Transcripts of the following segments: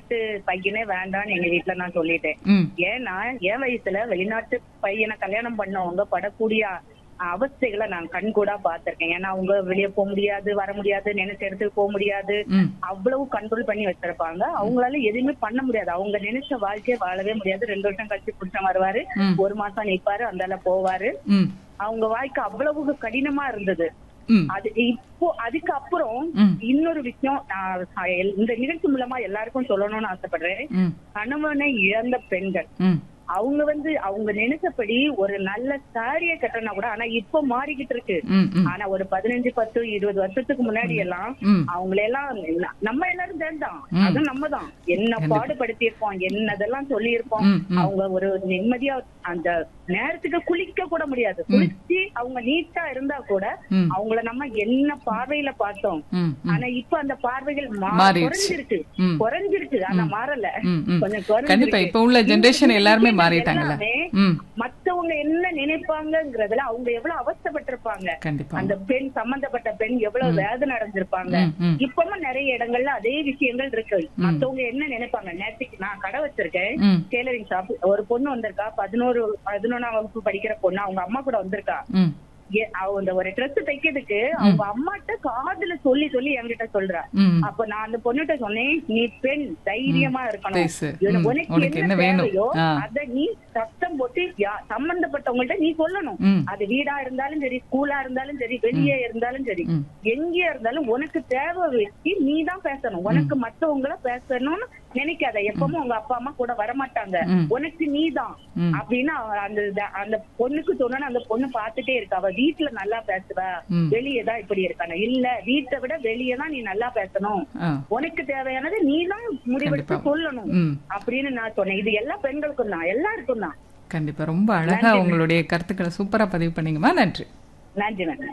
வெளிநாட்டு பையனே வேண்டாம்னு எங்க வீட்டுல நான் சொல்லிட்டேன் ம் ஏன்னா என் வயசுல வெளிநாட்டு பையனை கல்யாணம் பண்ணவங்க படக்கூடிய அவஸ்தைகளை நான் கண் கூட பாத்திருக்கேன் ஏன்னா அவங்க வெளியே போக முடியாது வர முடியாது நினைச்ச இடத்துக்கு போக முடியாது ம் அவ்வளவு கண்ட்ரோல் பண்ணி வச்சிருப்பாங்க அவங்களால எதுவுமே பண்ண முடியாது அவங்க நினைச்ச வாழ்க்கையை வாழவே முடியாது ரெண்டு வருஷம் கழிச்சு புருஷன் வருவாரு ம். ஒரு மாசம் நிப்பாரு அந்தால போவாரு ம் அவங்க வாழ்க்கை அவ்வளவு கடினமா இருந்தது ம் அது இப்போ அதுக்கு அப்புறம் ம். இன்னொரு விஷயம் நான் எல்- இந்த நிகழ்ச்சி மூலமா எல்லாருக்கும் சொல்லணும்னு ஆசைப்படுறேன் ம் கணவனை இழந்த பெண்கள் ம் அவங்க வந்து அவங்க நினைச்சபடி ஒரு நல்ல சாரிய கட்டணா கூட ஆனா இப்ப மாறிக்கிட்டு இருக்கு ம் ம் ஆனா ஒரு பதினஞ்சு பத்து இருபது வருஷத்துக்கு முன்னாடி எல்லாம் ம் அவங்கள எல்லாம் ந- நம்ம எல்லாரும் சேர்ந்தான் ம். அது நம்ம தான் என்ன பாடுபடுத்தி இருப்போம் என்னதெல்லாம் சொல்லி இருப்போம் ம், ம். அவங்க ஒரு நிம்மதியா அந்த நேரத்துக்கு குளிக்க கூட முடியாது குளிச்சு அவங்க நீட்டா இருந்தா கூட ம். அவங்கள நம்ம என்ன பார்வையில பார்த்தோம் ம் ம் ஆனா இப்ப அந்த பார்வைகள் மா- மாறிடுச்சு. குறைஞ்சிருக்கு ம். குறைஞ்சிருக்கு ஆனா மாறல ம், ம். கொஞ்சம் குறைஞ்சிருக்கு. கண்டிப்பா இப்ப உள்ள ஜெனரேஷன் எல்லாருமே மாறிட்டாங்கல்ல எல்லாமே ம் மத்தவங்க என்ன நினைப்பாங்கங்கறதுல அவங்க எவ்வளவு அவஸ்தைப்பட்டிருப்பாங்க கண்டிப்பா அந்த பெண் சம்பந்தப்பட்ட பெண் எவ்வளவு வேதனை அடைஞ்சிருப்பாங்க ம், ம். இப்பவும் நிறைய இடங்கள்ல அதே விஷயங்கள் இருக்கு மத்தவங்க என்ன நினைப்பாங்க நேற்றுக்கு நான் கடை வச்சிருக்கேன் ம் டெய்லரிங் ஷாப் ஒரு பொண்ணு வந்திருக்கா பதினோரு பதினொன்னாம் வகுப்பு படிக்கிற பொண்ணு அவங்க அம்மா கூட வந்திருக்கா ம் ஏ- அவ இந்த ஒரு ட்ரெஸ் தைக்கிறதுக்கு அவங்க அம்மாட்ட காதுல சொல்லி சொல்லி என்கிட்ட சொல்றா ம் அப்ப நான் அந்த பொண்ணுகிட்ட சொன்னேன் நீ பெண் தைரியமா இருக்கணும் பேசு. உனக்கு ம். உனக்கு உனக்கு என்ன என்ன வேணும்? தேவையோ ஆ. அத நீ சத்தம் போட்டு யா- சம்பந்தப்பட்டவங்கள்ட்ட நீ சொல்லணும் ம் அது வீடா இருந்தாலும் சரி ஸ்கூலா இருந்தாலும் சரி வெளியே இருந்தாலும் சரி ம். எங்கேயா இருந்தாலும் உனக்கு தேவை வச்சு நீ தான் பேசணும் உனக்கு மத்தவங்கள பேசணும்னு நினைக்காத எப்பவும் உங்க அப்பா அம்மா கூட வரமாட்டாங்க ம். உனக்கு நீ தான் ம். அப்படின்னு அவ- அந்த த- அந்த பொண்ணுக்கு சொன்னா அந்த பொண்ணு பாத்துட்டே இருக்கா அவ வீட்டுல நல்லா பேசுவ ம். வெளியே தான் இப்படி இருக்கான இல்ல வீட்டை விட வெளியே தான் நீ நல்லா பேசணும் ஆ உனக்கு தேவையானது நீ தான் முடிவெடுத்து கண்டிப்பா. சொல்லணும் ம் அப்படின்னு நான் சொன்னேன் இது எல்லா பெண்களுக்கும் தான் எல்லாருக்கும் தான் கண்டிப்பா ரொம்ப அழகா உங்களுடைய கருத்துக்களை சூப்பரா பதிவு பண்ணீங்கம்மா நன்றி நன்றி நன்றி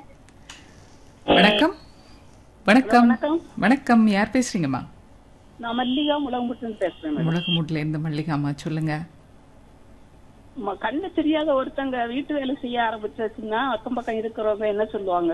வணக்கம் வணக்கம் வணக்கம் யார் பேசுறீங்கம்மா நான் மல்லிகா முளங்குட்டுன்னு பேசுறேன் மேடம். உலகமூட்ல இருந்து மல்லிகாமா சொல்லுங்க ம- கண்ணு தெரியாத ஒருத்தங்க வீட்டு வேலை செய்ய ஆரம்பிச்சாச்சுன்னா அக்கம் பக்கம் இருக்கிறவங்க என்ன சொல்லுவாங்க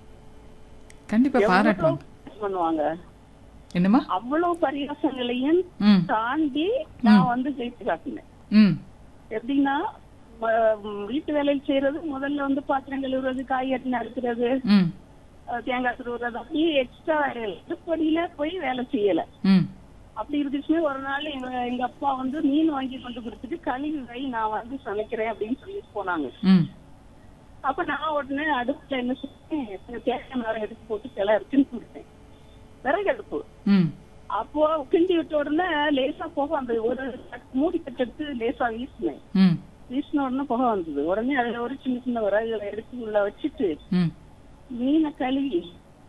கண்டிப்பா பாராட்டுவோம் எவ்வளவு பண்ணுவாங்க என்னம்மா அவ்வளவு பரிகாசங்களையும் ம் தாண்டி நான் வந்து ஜெயிச்சு காட்டினேன் ம் எப்படின்னா ம- ம், வீட்டு வேலையில் செய்யறது முதல்ல வந்து பாத்திரம் கழுவுறது காய்கறி நறுக்கிறது ம் அஹ், தேங்காய் துருவுறது அப்படியே எக்ஸ்ட்ரா அடுப்படியில போய் வேலை செய்யல ம் அப்படி இருந்துச்சுமே ஒரு நாள் எங்க எங்க அப்பா வந்து மீன் வாங்கி கொண்டு கொடுத்துட்டு கழுவி வை நான் வந்து சமைக்கிறேன் அப்படின்னு சொல்லிட்டு போனாங்க ம் அப்ப நான் உடனே அடுப்புல என்ன செஞ்சேன் தேங்காய் மரம் எடுத்து போட்டு கிளை இருக்குன்னு கொடுத்தேன் விறகு அடுப்பு ம் அப்போ கிண்டி விட்ட உடனே லேசா புகை அந்த ஒரு மூடி கட்டு எடுத்து லேசா வீசினேன் ம் வீசின உடனே புகை வந்தது உடனே அதுல ஒரு சின்ன சின்ன விறகுகளை எடுத்து உள்ள வச்சுட்டு ம் மீனை கழுவி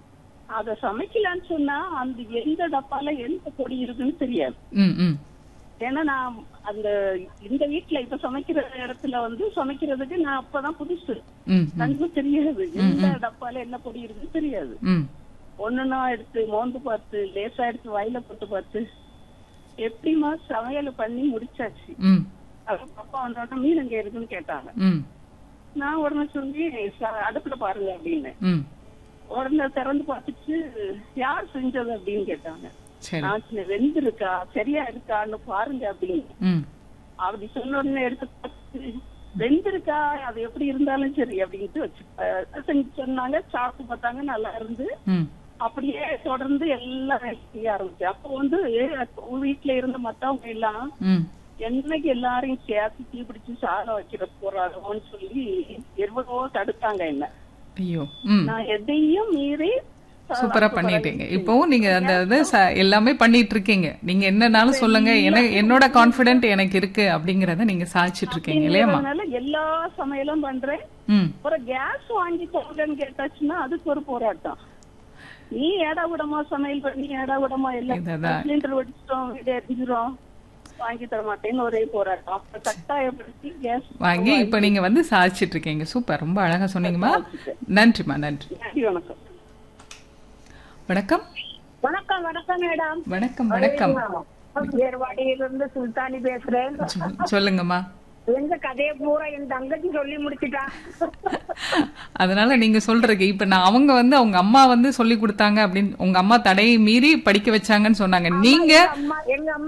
அத சமைக்கலான்னு சொன்னா அந்த எந்த டப்பால எந்த பொடி இருக்குன்னு தெரியாது ம் ம் ஏன்னா நான் அந்த இந்த வீட்டுல இப்ப சமைக்கிற இடத்துல வந்து சமைக்கிறதுக்கு நான் அப்பதான் புதுசு ம் ம் கண்ணும் தெரியாது எந்த டப்பால என்ன பொடி இருக்குன்னு தெரியாது ம் ஒண்ணுன்னா எடுத்து மோந்து பார்த்து லேசா எடுத்து வாயில போட்டு பார்த்து எப்படிமா சமையல் பண்ணி முடிச்சாச்சு ம் அப்புறம் அப்பா வந்தோடனே மீன் எங்க இருக்குன்னு கேட்டாங்க ம் நான் உடனே சொல்லி "ச- அடுப்புல பாருங்க அப்படின்னு ம் உடனே திறந்து பார்த்துட்டு யார் செஞ்சது அப்படின்னு கேட்டாங்க சரி நான் சொன்னேன், வெந்திருக்கா சரியா இருக்கான்னு பாருங்க அப்படின்னு ம் அப்படி சொன்ன உடனே எடுத்து பார்த்து வெந்திருக்கா அது எப்படி இருந்தாலும் சரி அப்படின்ட்டு வச்சு அஹ் செஞ்சு சொன்னாங்க சாப்பிட்டு பார்த்தாங்க நல்லா இருந்து ம் அப்படியே தொடர்ந்து எல்லாம் வேலை செய்ய ஆரம்பிச்சேன் அப்போ வந்து வீட்டுல இருந்த மத்தவங்க எல்லாம் ம் என்னைக்கு எல்லாரையும் சேர்த்து தீ பிடிச்சு சாதம் வைக்கிற போறாரோன்னு சொல்லி எவ்வளவோ தடுத்தாங்க என்ன ஐயோ ம் நான் எதையும் மீறி சூப்பரா பண்ணிட்டீங்க இப்போவும் நீங்க அந்த இது ச- எல்லாமே பண்ணிட்டு இருக்கீங்க நீங்க என்னனாலும் சொல்லுங்க எனக்கு என்னோட கான்பிடென்ட் எனக்கு இருக்கு அப்படிங்கறத நீங்க சாதிச்சிட்டு இருக்கீங்க இல்லையாம்மா அதனால எல்லா சமையலும் பண்றேன் ம் ஒரு கேஸ் வாங்கி தரலன்னு கேட்டாச்சுன்னா அதுக்கு ஒரு போராட்டம் நீ ஏடா விடமா சமையல் பண்ணி ஏடா விடமா எல்லாம் இதுதான். சிலிண்டர் வெடிச்சிட்டோம் வீடு எரிஞ்சிரும் வாங்கி தர மாட்டேன்னு ஒரே போராட்டம் அப்ப கட்டாயப்படுத்தி கேஸ் வாங்கி இப்ப நீங்க வந்து சாதிச்சிட்டு இருக்கீங்க சூப்பர் ரொம்ப அழகா சொன்னீங்கம்மா நன்றிம்மா நன்றி நன்றி வணக்கம் வணக்கம் வணக்கம் வணக்கம் மேடம் வணக்கம் வணக்கம் ஏர்வாடியிலிருந்து சுல்தானி பேசுறேன் சொ- சொல்லுங்கம்மா எங்க கதையை பூரா என் தங்கச்சி சொல்லி முடிச்சிட்டா அதனால நீங்க சொல்றதுக்கு இப்ப நான் அவங்க வந்து அவங்க அம்மா வந்து சொல்லி கொடுத்தாங்க அப்படின்னு உங்க அம்மா தடையை மீறி படிக்க வச்சாங்கன்னு சொன்னாங்க நீங்க அம்மா எங்க அம்மா